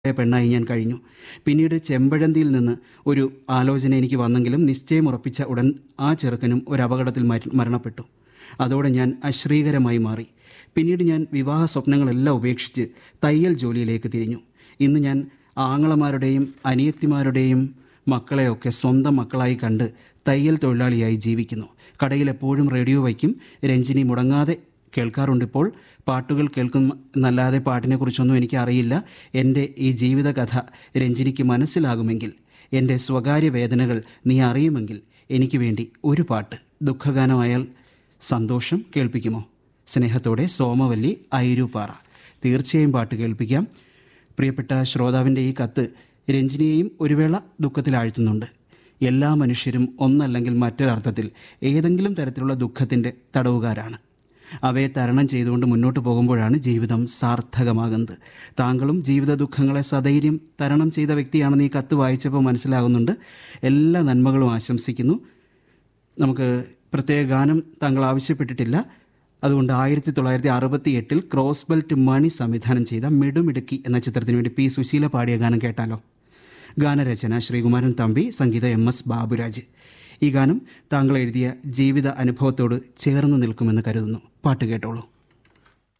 പെണ്ണായി ഞാൻ കഴിഞ്ഞു പിന്നീട് ചെമ്പഴന്തിയിൽ നിന്ന് ഒരു ആലോചന എനിക്ക് വന്നെങ്കിലും നിശ്ചയം ഉറപ്പിച്ച ഉടൻ ആ ചെറുക്കനും ഒരു അപകടത്തിൽ മര- മരണപ്പെട്ടു അതോടെ ഞാൻ അശ്രീകരമായി മാറി പിന്നീട് ഞാൻ വിവാഹ സ്വപ്നങ്ങളെല്ലാം ഉപേക്ഷിച്ച് തയ്യൽ ജോലിയിലേക്ക് തിരിഞ്ഞു ഇന്ന് ഞാൻ ആങ്ങളമാരുടെയും അനിയത്തിമാരുടെയും മക്കളെയൊക്കെ സ്വന്തം മക്കളായി കണ്ട് തയ്യൽ തൊഴിലാളിയായി ജീവിക്കുന്നു കടയിൽ എപ്പോഴും റേഡിയോ വയ്ക്കും രഞ്ജിനി മുടങ്ങാതെ കേൾക്കാറുണ്ട് ഇപ്പോൾ പാട്ടുകൾ കേൾക്കും എന്നല്ലാതെ പാട്ടിനെക്കുറിച്ചൊന്നും എനിക്ക് അറിയില്ല എൻ്റെ ഈ ജീവിതകഥ രഞ്ജിനിക്ക് മനസ്സിലാകുമെങ്കിൽ എൻ്റെ സ്വകാര്യ വേദനകൾ നീ അറിയുമെങ്കിൽ എനിക്ക് വേണ്ടി ഒരു പാട്ട് ദുഃഖഗാനമായാൽ സന്തോഷം കേൾപ്പിക്കുമോ സ്നേഹത്തോടെ സോമവല്ലി ഐരൂപ്പാറ തീർച്ചയായും പാട്ട് കേൾപ്പിക്കാം പ്രിയപ്പെട്ട ശ്രോതാവിൻ്റെ ഈ കത്ത് രഞ്ജിനിയെയും ഒരു വേള ദുഃഖത്തിലാഴ്ത്തുന്നുണ്ട് എല്ലാ മനുഷ്യരും ഒന്നല്ലെങ്കിൽ മറ്റൊരർത്ഥത്തിൽ ഏതെങ്കിലും തരത്തിലുള്ള ദുഃഖത്തിൻ്റെ തടവുകാരാണ് അവയെ തരണം ചെയ്തുകൊണ്ട് മുന്നോട്ട് പോകുമ്പോഴാണ് ജീവിതം സാർത്ഥകമാകുന്നത് താങ്കളും ജീവിത ദുഃഖങ്ങളെ സധൈര്യം തരണം ചെയ്ത വ്യക്തിയാണെന്ന് ഈ കത്ത് വായിച്ചപ്പോൾ മനസ്സിലാകുന്നുണ്ട് എല്ലാ നന്മകളും ആശംസിക്കുന്നു നമുക്ക് പ്രത്യേക ഗാനം താങ്കൾ ആവശ്യപ്പെട്ടിട്ടില്ല അതുകൊണ്ട് ആയിരത്തി തൊള്ളായിരത്തി അറുപത്തി എട്ടിൽ ക്രോസ് ബെൽറ്റ് മണി സംവിധാനം ചെയ്ത മിടുമിടുക്കി എന്ന ചിത്രത്തിന് വേണ്ടി പി സുശീല പാടിയ ഗാനം കേട്ടാലോ ഗാനരചന ശ്രീകുമാരൻ തമ്പി സംഗീത എം എസ് ബാബുരാജ് ഈ ഗാനം താങ്കൾ എഴുതിയ ജീവിത അനുഭവത്തോട് ചേർന്ന് നിൽക്കുമെന്ന് കരുതുന്നു പാട്ട് കേട്ടോളൂ